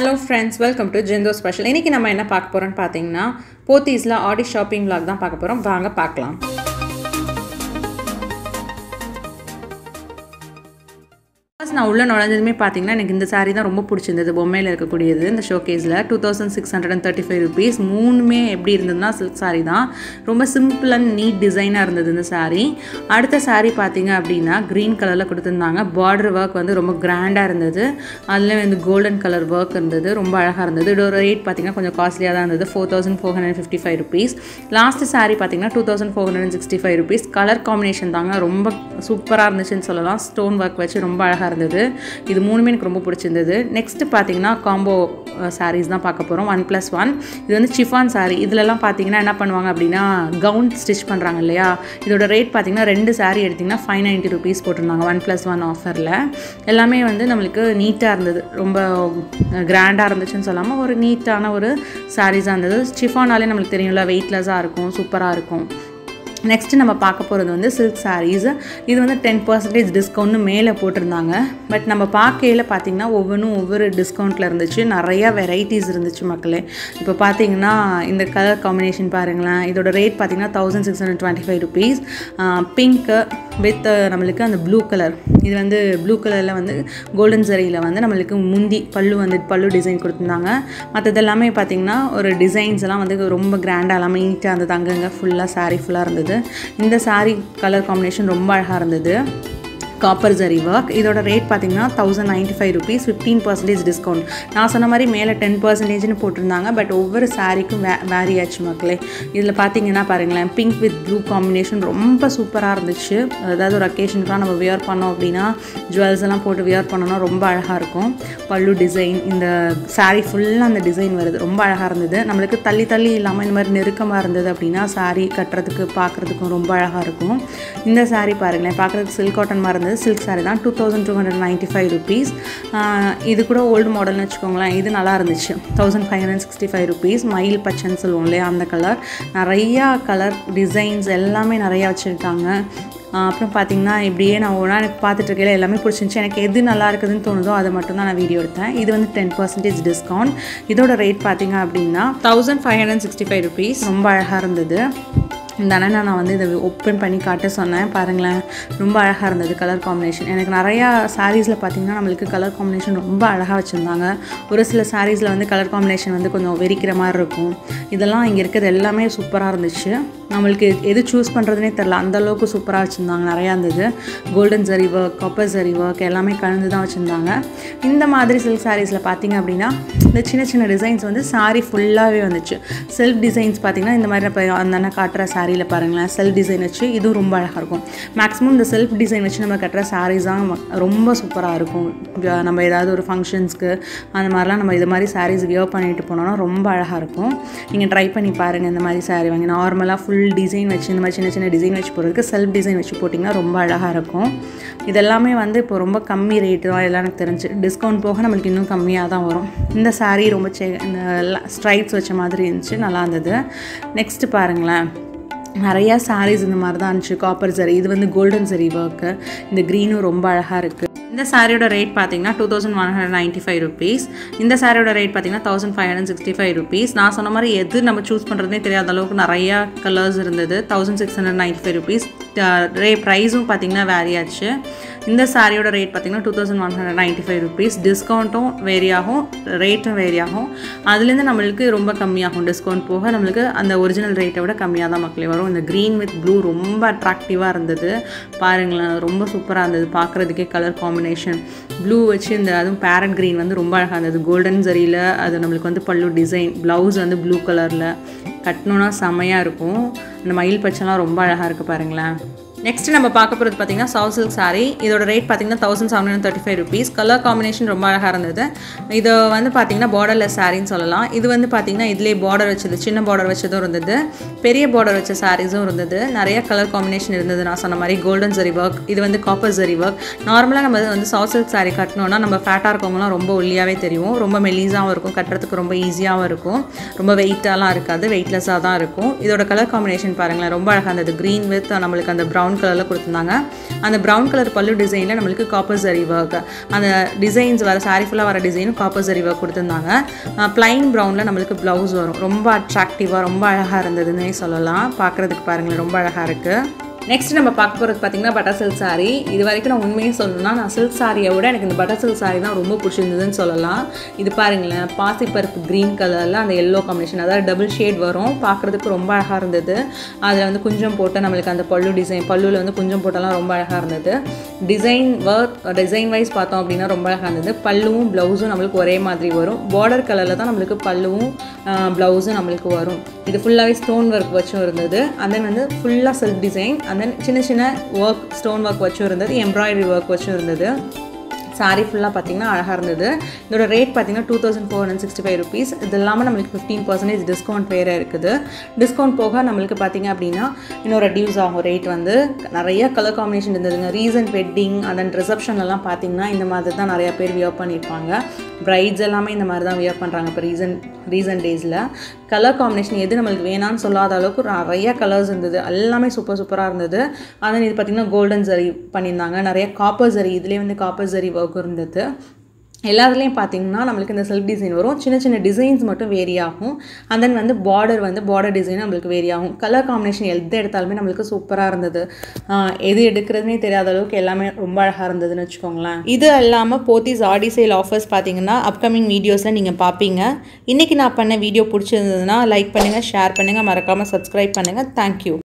hello friends welcome to ஜெந்தோ special இன்றைக்கி நம்ம என்ன பார்க்க போகிறோம்னு பார்த்தீங்கன்னா போத்தீஸில் ஆடி ஷாப்பிங் vlog தான் பார்க்க போகிறோம் வாங்க பார்க்கலாம் ஃபர்ஸ்ட் நான் உள்ளே நுழைஞ்சதுமே பார்த்தீங்கன்னா எனக்கு இந்த saree தான் ரொம்ப பிடிச்சிருந்தது பொம்மையில் இருக்கக்கூடியது இந்த ஷோகேஸில் two thousand six hundred and thirty five rupees மூணுமே எப்படி இருந்ததுன்னா சில்க் saree தான் ரொம்ப சிம்பிள் அண்ட் நீட் டிசைனாக இருந்தது இந்த saree அடுத்த saree பார்த்தீங்க அப்படின்னா க்ரீன் கலரில் கொடுத்துருந்தாங்க பார்டர் ஒர்க் வந்து ரொம்ப கிராண்டாக இருந்தது அதில் வந்து கோல்டன் கலர் ஒர்க் இருந்தது ரொம்ப அழகாக இருந்தது இதோட ரேட் பார்த்தீங்கன்னா கொஞ்சம் காஸ்ட்லியாக தான் இருந்தது four thousand four hundred fifty five rupees last saree பார்த்தீங்கன்னா two thousand four hundred sixty five rupees colour combination தாங்க ரொம்ப சூப்பராக இருந்துச்சுன்னு சொல்லலாம் ஸ்டோன் ஒர்க் வச்சு ரொம்ப அழகாக இருந்தது இது மூணுமே எனக்கு ரொம்ப பிடிச்சிருந்தது நெக்ஸ்ட் பார்த்தீங்கன்னா காம்போ சாரீஸ் தான் பார்க்க போகிறோம் ஒன் ப்ளஸ் ஒன் இது வந்து சிஃபான் saree இதுலலாம் பார்த்தீங்கன்னா என்ன பண்ணுவாங்க அப்படின்னா கவுன் ஸ்டிச் பண்ணுறாங்க இல்லையா இதோட ரேட் பார்த்தீங்கன்னா ரெண்டு saree எடுத்திங்கன்னா ஃபைவ் நைன்ட்டி ருபீஸ் போட்டிருந்தாங்க ஒன் ப்ளஸ் ஒன் ஆஃபரில் எல்லாமே வந்து நம்மளுக்கு நீட்டாக இருந்தது ரொம்ப கிராண்டாக இருந்துச்சுன்னு சொல்லாமல் ஒரு நீட்டான ஒரு சாரீஸாக இருந்தது சிஃபானாலே நம்மளுக்கு தெரியும்ல வெயிட்லெஸ்ஸாக இருக்கும் சூப்பராக இருக்கும் நெக்ஸ்ட் நம்ம பார்க்க போகிறது வந்து சில்க் சாரீஸ் இது வந்து டென் பர்சன்டேஜ் டிஸ்கவுண்ட்னு மேலே போட்டிருந்தாங்க பட் நம்ம பார்க்கையில் பார்த்தீங்கன்னா ஒவ்வொன்றும் ஒவ்வொரு டிஸ்கவுண்ட்டில் இருந்துச்சு நிறையா வெரைட்டிஸ் இருந்துச்சு மக்களே இப்போ பார்த்தீங்கன்னா இந்த கலர் காம்பினேஷன் பாருங்களேன் இதோட ரேட் பார்த்தீங்கன்னா thousand six hundred twenty five rupees pink with நம்மளுக்கு அந்த ப்ளூ கலர் இது வந்து ப்ளூ கலரில் வந்து கோல்டன் சரியில் வந்து நம்மளுக்கு முந்தி பல்லு வந்து பல்லு டிசைன் கொடுத்துருந்தாங்க மற்றது எல்லாமே பார்த்தீங்கன்னா ஒரு டிசைன்ஸ் எல்லாம் வந்து ரொம்ப கிராண்டாக எல்லாமே நீட்டாக இருந்தது அங்கங்கே ஃபுல்லாக saree ஃபுல்லாக இருந்தது இந்த saree கலர் காம்பினேஷன் ரொம்ப அழகாக இருந்தது காப்பர் ஜரி ஒர்க் இதோட ரேட் பார்த்தீங்கன்னா thousand ninety five rupees fifteen percentage discount நான் சொன்ன மாதிரி மேலே டென் பர்சன்டேஜ்னு போட்டிருந்தாங்க பட் ஒவ்வொரு சாரீக்கும் வே வேரி ஆச்சு மக்களே இதில் பார்த்தீங்கன்னா பாருங்களேன் பிங்க் வித் ப்ளூ காம்பினேஷன் ரொம்ப சூப்பராக இருந்துச்சு அதாவது ஒரு அக்கேஷனுக்குலாம் நம்ம வியர் பண்ணோம் அப்படின்னா ஜுவல்ஸ் எல்லாம் போட்டு வியர் பண்ணோம்னா ரொம்ப அழகாக இருக்கும் பல்லு டிசைன் இந்த saree ஃபுல்லாக அந்த டிசைன் வருது ரொம்ப அழகாக இருந்தது நம்மளுக்கு தள்ளி தள்ளி இல்லாமல் இந்த மாதிரி நெருக்கமாக இருந்தது அப்படின்னா saree கட்டுறதுக்கு பார்க்குறதுக்கும் ரொம்ப அழகாக இருக்கும் இந்த saree பாருங்களேன் பார்க்குறதுக்கு சில்க் காட்டன் மாதிரி இருந்தது சில்க் saree தான் two thousand two hundred ninety five rupees இது கூட ஓல்டு மாடல்னு வச்சுக்கோங்களேன் இது நல்லா இருந்துச்சு thousand five hundred sixty five rupees மயில் பச்சைன்னு சொல்லுவோம் இல்லையா அந்த கலர் நிறையா கலர் டிசைன்ஸ் எல்லாமே நிறையா வச்சுருக்காங்க அப்புறம் பார்த்தீங்கன்னா இப்படியே நான் ஒன்றா எனக்கு பார்த்துட்டு இருக்கையில எல்லாமே பிடிச்சிருந்துச்சி எனக்கு எது நல்லா இருக்குதுன்னு தோணுதோ அதை மட்டும் தான் நான் வீடியோ எடுத்தேன் இது வந்து டென் பர்சன்டேஜ் டிஸ்கவுண்ட் இதோட ரேட் பார்த்தீங்க அப்படின்னா thousand five hundred sixty five rupees ரொம்ப அழகாக இருந்தது இந்த அண்ணனை நான் வந்து இதை ஓப்பன் பண்ணி காட்ட சொன்னேன் பாருங்களேன் ரொம்ப அழகாக இருந்தது கலர் காம்பினேஷன் எனக்கு நிறையா சாரீஸில் பார்த்தீங்கன்னா நம்மளுக்கு கலர் காம்பினேஷன் ரொம்ப அழகாக வச்சுருந்தாங்க ஒரு சில சாரீஸில் வந்து கலர் காம்பினேஷன் வந்து கொஞ்சம் வெறிக்கிற மாதிரி இருக்கும் இதெல்லாம் இங்கே இருக்கிறது எல்லாமே சூப்பராக இருந்துச்சு நம்மளுக்கு எது சூஸ் பண்ணுறதுனே தெரில அந்த அளவுக்கு சூப்பராக வச்சுருந்தாங்க நிறையா இருந்தது golden zari work copper zari work எல்லாமே கலந்து தான் வச்சுருந்தாங்க இந்த மாதிரி சில்க் சாரீஸில் பார்த்தீங்க அப்படின்னா இந்த சின்ன சின்ன டிசைன்ஸ் வந்து சாரீ ஃபுல்லாகவே வந்துச்சு செல்ஃப் டிசைன்ஸ் பார்த்தீங்கன்னா இந்த மாதிரி இப்போ அந்த அண்ணன் காட்டுற சாரியில் பாருங்களேன் செல்ஃப் டிசைன் வச்சு இதுவும் ரொம்ப அழகாக இருக்கும் மேக்ஸிமம் இந்த செல்ஃப் டிசைன் வச்சு நம்ம கட்டுற சாரீஸ் தான் ரொம்ப சூப்பராக இருக்கும் வ- நம்ம ஏதாவது ஒரு ஃபங்க்ஷன்ஸ்க்கு அந்த மாதிரிலாம் நம்ம இது மாதிரி சாரீஸ் வியர் பண்ணிட்டு போனோம்னா ரொம்ப அழகாக இருக்கும் நீங்கள் ட்ரை பண்ணி பாருங்கள் இந்த மாதிரி சாரீ வாங்கி நார்மலாக ஃபுல் டிசைன் வச்சு இந்த மாதிரி சின்ன சின்ன டிசைன் வச்சு போடுறதுக்கு செல்ஃப் டிசைன் வச்சு போட்டிங்கன்னா ரொம்ப அழகாக இருக்கும் இதெல்லாமே வந்து இப்போ ரொம்ப கம்மி ரேட்டு தான் எல்லாம் எனக்கு தெரிஞ்சு டிஸ்கவுண்ட் போக நம்மளுக்கு இன்னும் கம்மியாக தான் வரும் இந்த saree ரொம்ப செ இந்த ஸ்ட்ரைப்ஸ் வச்ச மாதிரி இருந்துச்சு நல்லா இருந்தது நெக்ஸ்ட்டு பாருங்களேன் நிறையா sarees இந்த மாதிரி தான் இருந்துச்சு காப்பர் சரி இது வந்து கோல்டன் சரி ஒர்க்கு இந்த க்ரீனும் ரொம்ப அழகாக இருக்குது இந்த சாரியோட ரேட் பார்த்தீங்கன்னா two thousand one hundred ninety five rupees இந்த சாரியோட ரேட் பார்த்தீங்கன்னா thousand five hundred sixty five rupees நான் சொன்ன மாதிரி எது நம்ம சூஸ் பண்ணுறதுனே தெரியாத அளவுக்கு நிறையா கலர்ஸ் இருந்தது thousand six hundred ninety five rupees ரே ப்ரைஸும் பார்த்தீங்கன்னா வேரி ஆச்சு இந்த சாரியோட ரேட் பார்த்தீங்கன்னா two thousand one hundred ninety five rupees டிஸ்கவுண்ட்டும் வேரி ஆகும் ரேட்டும் வேரி ஆகும் அதுலேருந்து நம்மளுக்கு ரொம்ப கம்மியாகும் டிஸ்கவுண்ட் போக நம்மளுக்கு அந்த ஒரிஜினல் ரேட்டை விட கம்மியாக தான் மக்களே வரும் இந்த க்ரீன் வித் ப்ளூ ரொம்ப அட்ராக்டிவாக இருந்தது பாருங்களேன் ரொம்ப சூப்பராக இருந்தது பார்க்குறதுக்கே கலர் காம்பினேஷன் ப்ளூ வச்சு இந்த அதுவும் பேரட் க்ரீன் வந்து ரொம்ப அழகாக இருந்தது கோல்டன் சரியில் அது நம்மளுக்கு வந்து பல்லு டிசைன் ப்ளவுஸ் வந்து ப்ளூ கலரில் கட்டணுன்னா செமையாக இருக்கும் அந்த மயில் பச்சைலாம் ரொம்ப அழகாக இருக்குது பாருங்களேன் நெக்ஸ்ட் நம்ம பார்க்க போகிறது பார்த்தீங்கன்னா சவுத் சில்க் saree இதோட ரேட் பார்த்தீங்கன்னா thousand seven hundred thirty five rupees colour combination ரொம்ப அழகாக இருந்தது இது வந்து பார்த்தீங்கன்னா பார்டர்லெஸ் சாரின்னு சொல்லலாம் இது வந்து பார்த்தீங்கன்னா இதுலேயே பார்டர் வச்சது சின்ன பார்டர் வச்சதும் இருந்தது பெரிய பார்டர் வச்ச சாரீஸும் இருந்தது நிறைய கலர் காம்பினேஷன் இருந்தது நான் சொன்ன மாதிரி கோல்டன் ஜரி ஒர்க் இது வந்து காப்பர் ஜரி ஒர்க் நார்மலாக நம்ம வந்து சவுத் சில்க் saree கட்டணும்னா நம்ம ஃபேட்டாக இருக்கவங்களாம் ரொம்ப ஒல்லியாகவே தெரியும் ரொம்ப மெலிஸாகவும் இருக்கும் கட்டுறதுக்கு ரொம்ப ஈஸியாகவும் இருக்கும் ரொம்ப வெயிட்டாலாம் இருக்காது வெயிட்லெஸ்ஸாக தான் இருக்கும் இதோட கலர் காம்பினேஷன் பாருங்களேன் ரொம்ப அழகாக இருந்தது க்ரீன் வித் நம்மளுக்கு அந்த ப்ரௌன் ப்ரௌன் கலரில் கொடுத்துருந்தாங்க அந்த ப்ரௌன் கலர் பல்லு டிசைனில் நம்மளுக்கு காப்பர் சரி ஒர்க் அந்த டிசைன்ஸ் வர சாரி ஃபுல்லாக வர டிசைனும் காப்பர் சரி ஒர்க் கொடுத்துருந்தாங்க ப்ளைன் ப்ரௌனில் நம்மளுக்கு ப்ளவுஸ் வரும் ரொம்ப அட்ராக்டிவாக ரொம்ப அழகாக இருந்ததுன்னே சொல்லலாம் பார்க்குறதுக்கு பாருங்களேன் ரொம்ப அழகாக இருக்குது நெக்ஸ்ட் நம்ம பார்க்க போகிறது பார்த்தீங்கன்னா பட்டர் சில்க் சாரி இது வரைக்கும் நான் உண்மையே சொல்லணும்னா நான் சில்க் சாரியை விட எனக்கு இந்த பட்டர் சில்க் சாரி தான் ரொம்ப பிடிச்சிருந்ததுன்னு சொல்லலாம் இது பாருங்களேன் பாசிப்பருப்பு க்ரீன் கலரில் அந்த எல்லோ காம்பினேஷன் அதாவது டபுள் ஷேட் வரும் பார்க்குறதுக்கு ரொம்ப அழகாக இருந்தது அதில் வந்து குஞ்சம் போட்டு நம்மளுக்கு அந்த பல்லு டிசைன் பல்லுவில் வந்து குஞ்சம் போட்டெல்லாம் ரொம்ப அழகாக இருந்தது டிசைன் ஒர்க் டிசைன் வைஸ் பார்த்தோம் அப்படின்னா ரொம்ப அழகாக இருந்தது பல்லுவும் ப்ளவுஸும் நம்மளுக்கு ஒரே மாதிரி வரும் பார்டர் கலரில் தான் நம்மளுக்கு பல்லுவும் ப்ளவுஸும் நம்மளுக்கு வரும் இது ஃபுல்லாகவே ஸ்டோன் ஒர்க் வச்சும் இருந்தது and then வந்து ஃபுல்லாக செல்ஃப் டிசைன் and then சின்ன சின்ன ஒர்க் ஸ்டோன் ஒர்க் வச்சும் இருந்தது எம்ப்ராய்டரி ஒர்க் வச்சும் இருந்தது சாரீ ஃபுல்லாக பார்த்தீங்கன்னா அழகாக இருந்தது இதோட ரேட் பார்த்தீங்கன்னா two thousand four hundred sixty five rupees இது இல்லாமல் நம்மளுக்கு ஃபிஃப்டீன் பர்சன்டேஜ் டிஸ்கவுண்ட் வேறு இருக்குது டிஸ்கவுண்ட் போக நம்மளுக்கு பார்த்தீங்க அப்படின்னா இன்னும் ரெடியூஸ் ஆகும் ரேட் வந்து நிறைய கலர் காம்பினேஷன் இருந்ததுங்க ரீசன்ட் வெட்டிங் அண்ட் ரிசப்ஷன்லலாம் பார்த்தீங்கன்னா இந்த மாதிரி தான் நிறைய பேர் வியர் பண்ணியிருப்பாங்க பிரைட்ஸ் எல்லாமே இந்த மாதிரி தான் வியர் பண்ணுறாங்க இப்போ ரீசன்ட் ரீசன்ட் டேஸில் கலர் காம்பினேஷன் எது நம்மளுக்கு வேணாம்னு சொல்லாத அளவுக்கு நிறைய கலர்ஸ் இருந்தது எல்லாமே சூப்பர் சூப்பராக இருந்தது அதன் இது பார்த்திங்கன்னா கோல்டன் சரி பண்ணியிருந்தாங்க நிறைய காப்பர் சரி இதுலேயே வந்து காப்பர் சரி ஒர்க் இருந்தது எல்லாத்துலேயும் பார்த்தீங்கன்னா நம்மளுக்கு இந்த செல்ஃப் டிசைன் வரும் சின்ன சின்ன டிசைன்ஸ் மட்டும் வேரி ஆகும் and then வந்து பார்டர் வந்து பார்டர் டிசைன் நம்மளுக்கு வேரி ஆகும் கலர் காம்பினேஷன் எது எடுத்தாலுமே நம்மளுக்கு சூப்பராக இருந்தது ஆஹ் எது எடுக்கிறதுனே தெரியாத அளவுக்கு எல்லாமே ரொம்ப அழகாக இருந்ததுன்னு வச்சுக்கோங்களேன் இது இல்லாமல் போத்தீஸ் ஆடி சேல் ஆஃபர்ஸ் பார்த்தீங்கன்னா அப்கமிங் வீடியோஸில் நீங்கள் பார்ப்பீங்க இன்றைக்கி நான் பண்ண வீடியோ பிடிச்சிருந்ததுன்னா லைக் பண்ணுங்கள் ஷேர் பண்ணுங்கள் மறக்காமல் சப்ஸ்கிரைப் பண்ணுங்கள் தேங்க்யூ